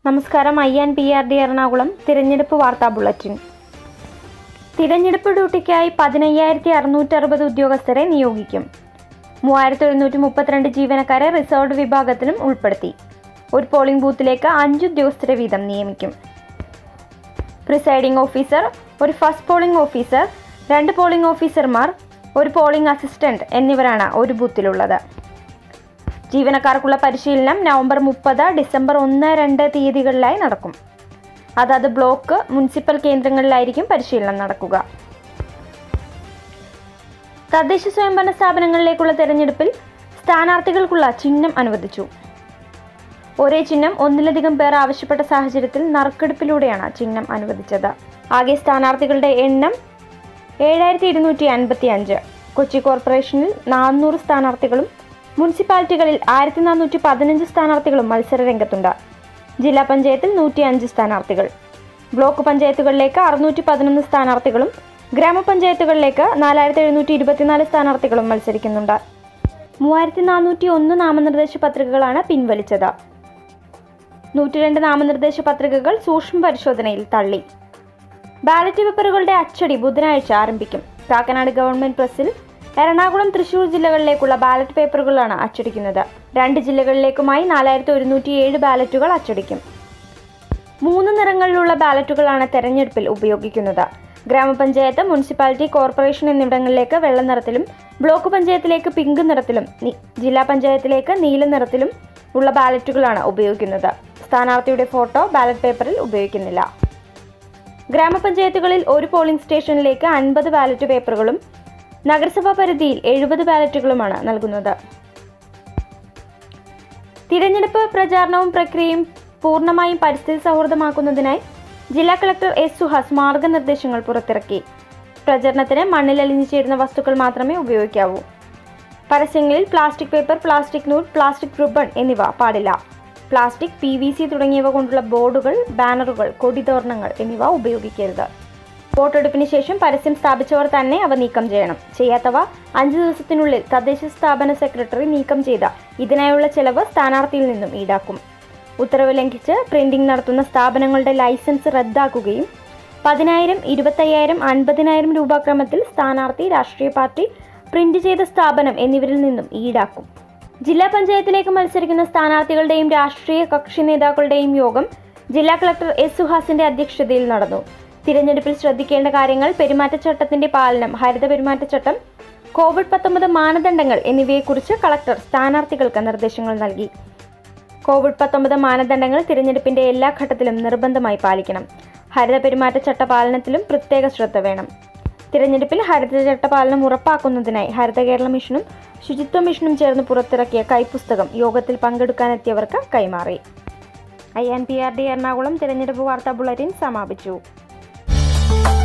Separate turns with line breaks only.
നമസ്കാരം I and P R D Ernakulam തിരഞ്ഞെടുപ്പ് വാർത്താ ബുള്ളറ്റിൻ തിരഞ്ഞെടുപ്പ് ഡ്യൂട്ടിക്കായി പതിനയ്യായിരത്തി അറുന്നൂറ്റി അറുപത് ഉദ്യോഗസ്ഥരെ നിയോഗിക്കും മൂവായിരത്തി എഴുന്നൂറ്റി മുപ്പത്തിരണ്ട് ജീവനക്കാരെ റിസർവ്ഡ് വിഭാഗത്തിലും ഉൾപ്പെടുത്തി ഒരു പോളിംഗ് ബൂത്തിലേക്ക് അഞ്ച് ഉദ്യോഗസ്ഥരെ വീതം നിയമിക്കും പ്രിസൈഡിംഗ് ഓഫീസർ ഒരു ഫസ്റ്റ് പോളിംഗ് ഓഫീസർ രണ്ട് പോളിംഗ് ഓഫീസർമാർ ഒരു പോളിംഗ് അസിസ്റ്റന്റ് എന്നിവരാണ് ഒരു ബൂത്തിലുള്ളത് ജീവനക്കാർക്കുള്ള പരിശീലനം നവംബർ മുപ്പത് ഡിസംബർ ഒന്ന് രണ്ട് തീയതികളിലായി നടക്കും അതത് ബ്ലോക്ക് മുനിസിപ്പൽ കേന്ദ്രങ്ങളിലായിരിക്കും പരിശീലനം നടക്കുക തദ്ദേശ സ്വയംഭരണ സ്ഥാപനങ്ങളിലേക്കുള്ള തെരഞ്ഞെടുപ്പിൽ സ്ഥാനാർത്ഥികൾക്കുള്ള ചിഹ്നം അനുവദിച്ചു ഒരേ ചിഹ്നം ഒന്നിലധികം പേർ ആവശ്യപ്പെട്ട സാഹചര്യത്തിൽ നറുക്കെടുപ്പിലൂടെയാണ് ചിഹ്നം അനുവദിച്ചത് ആകെ സ്ഥാനാർത്ഥികളുടെ എണ്ണം ഏഴായിരത്തി ഇരുന്നൂറ്റി അൻപത്തി അഞ്ച് കൊച്ചി കോർപ്പറേഷനിൽ നാനൂറ് സ്ഥാനാർത്ഥികളും മുനിസിപ്പാലിറ്റികളിൽ ആയിരത്തി നാനൂറ്റി പതിനഞ്ച് സ്ഥാനാർത്ഥികളും മത്സര രംഗത്തുണ്ട് ജില്ലാ പഞ്ചായത്തിൽ നൂറ്റി അഞ്ച് സ്ഥാനാർത്ഥികൾ ബ്ലോക്ക് പഞ്ചായത്തുകളിലേക്ക് അറുന്നൂറ്റി പതിനൊന്ന് സ്ഥാനാർത്ഥികളും ഗ്രാമപഞ്ചായത്തുകളിലേക്ക് നാലായിരത്തി എഴുന്നൂറ്റി ഇരുപത്തിനാല് സ്ഥാനാർത്ഥികളും മത്സരിക്കുന്നുണ്ട് മൂവായിരത്തി നാനൂറ്റി ഒന്ന് നാമനിർദ്ദേശ പത്രികകളാണ് പിൻവലിച്ചത് നൂറ്റിരണ്ട് നാമനിർദ്ദേശ പത്രികകൾ സൂക്ഷ്മ പരിശോധനയിൽ തള്ളി ബാലറ്റ് പേപ്പറുകളുടെ അച്ചടി ബുധനാഴ്ച ആരംഭിക്കും കാക്കനാട് ഗവൺമെന്റ് പ്രസിൽ എറണാകുളം തൃശൂർ ജില്ലകളിലേക്കുള്ള ബാലറ്റ് പേപ്പറുകളാണ് അച്ചടിക്കുന്നത് രണ്ട് ജില്ലകളിലേക്കുമായി നാലായിരത്തി ഒരുന്നൂറ്റി ഏഴ് ബാലറ്റുകൾ അച്ചടിക്കും മൂന്ന് നിറങ്ങളിലുള്ള ബാലറ്റുകളാണ് തെരഞ്ഞെടുപ്പിൽ ഉപയോഗിക്കുന്നത് ഗ്രാമപഞ്ചായത്ത് മുനിസിപ്പാലിറ്റി കോർപ്പറേഷൻ എന്നിവിടങ്ങളിലേക്ക് വെള്ള നിറത്തിലും ബ്ലോക്ക് പഞ്ചായത്തിലേക്ക് പിങ്ക് നിറത്തിലും നി- ജില്ലാ പഞ്ചായത്തിലേക്ക് നീല നിറത്തിലും ഉള്ള ബാലറ്റുകളാണ് ഉപയോഗിക്കുന്നത് സ്ഥാനാർത്ഥിയുടെ ഫോട്ടോ ബാലറ്റ് പേപ്പറിൽ ഉപയോഗിക്കുന്നില്ല ഗ്രാമപഞ്ചായത്തുകളിൽ ഒരു പോളിംഗ് സ്റ്റേഷനിലേക്ക് അൻപത് ബാലറ്റ് പേപ്പറുകളും നഗരസഭാ പരിധിയിൽ എഴുപത് ബാലറ്റുകളുമാണ് നൽകുന്നത് തിരഞ്ഞെടുപ്പ് പ്രചാരണവും പ്രക്രിയയും പൂർണ്ണമായും പരിസ്ഥിതി സൗഹൃദമാക്കുന്നതിനായി ജില്ലാ കളക്ടർ എസ് സുഹാസ് മാർഗനിർദ്ദേശങ്ങൾ പുറത്തിറക്കി പ്രചരണത്തിന് മണ്ണിലലിഞ്ഞു ചേരുന്ന വസ്തുക്കൾ മാത്രമേ ഉപയോഗിക്കാവൂ പരസ്യങ്ങളിൽ പ്ലാസ്റ്റിക് പേപ്പർ പ്ലാസ്റ്റിക് നൂൽ പ്ലാസ്റ്റിക് റിബൺ എന്നിവ പാടില്ല പ്ലാസ്റ്റിക് പി വി സി തുടങ്ങിയവ കൊണ്ടുള്ള ബോർഡുകൾ ബാനറുകൾ കൊടിതോരണങ്ങൾ എന്നിവ ഉപയോഗിക്കരുത് വോട്ടെടുപ്പിന് ശേഷം പരസ്യം സ്ഥാപിച്ചവർ തന്നെ അവ നീക്കം ചെയ്യണം ചെയ്യാത്തവ അഞ്ച് ദിവസത്തിനുള്ളിൽ തദ്ദേശ സ്ഥാപന സെക്രട്ടറി നീക്കം ചെയ്ത ഇതിനായുള്ള ചെലവ് സ്ഥാനാർത്ഥിയിൽ നിന്നും ഈടാക്കും ഉത്തരവ് ലംഘിച്ച് പ്രിന്റിംഗ് നടത്തുന്ന സ്ഥാപനങ്ങളുടെ ലൈസൻസ് റദ്ദാക്കുകയും പതിനായിരം ഇരുപത്തയ്യായിരം അൻപതിനായിരം രൂപ ക്രമത്തിൽ സ്ഥാനാർത്ഥി രാഷ്ട്രീയ പാർട്ടി പ്രിന്റ് ചെയ്ത സ്ഥാപനം എന്നിവരിൽ നിന്നും ഈടാക്കും ജില്ലാ പഞ്ചായത്തിലേക്ക് മത്സരിക്കുന്ന സ്ഥാനാർത്ഥികളുടെയും രാഷ്ട്രീയ കക്ഷി നേതാക്കളുടെയും യോഗം ജില്ലാ കളക്ടർ എസ് സുഹാസിന്റെ അധ്യക്ഷതയിൽ നടന്നു തിരഞ്ഞെടുപ്പിൽ ശ്രദ്ധിക്കേണ്ട കാര്യങ്ങൾ പെരുമാറ്റച്ചട്ടത്തിന്റെ പാലനം ഹരിത പെരുമാറ്റച്ചട്ടം കോവിഡ് പത്തൊമ്പത് മാനദണ്ഡങ്ങൾ എന്നിവയെക്കുറിച്ച് കളക്ടർ സ്ഥാനാർത്ഥികൾക്ക് നിർദ്ദേശങ്ങൾ നൽകി കോവിഡ് പത്തൊമ്പത് മാനദണ്ഡങ്ങൾ തിരഞ്ഞെടുപ്പിന്റെ എല്ലാ ഘട്ടത്തിലും നിർബന്ധമായി പാലിക്കണം ഹരിത പെരുമാറ്റച്ചട്ട പാലനത്തിലും പ്രത്യേക ശ്രദ്ധ വേണം തിരഞ്ഞെടുപ്പിൽ ഹരിതചട്ട പാലനം ഉറപ്പാക്കുന്നതിനായി ഹരിത കേരള മിഷനും ശുചിത്വ മിഷനും ചേർന്ന് പുറത്തിറക്കിയ കൈപ്പുസ്തകം യോഗത്തിൽ പങ്കെടുക്കാനെത്തിയവർക്ക് കൈമാറി I N P R D Ernakulam തിരഞ്ഞെടുപ്പ് വാർത്താ ബുള്ളറ്റിൻ സമാപിച്ചു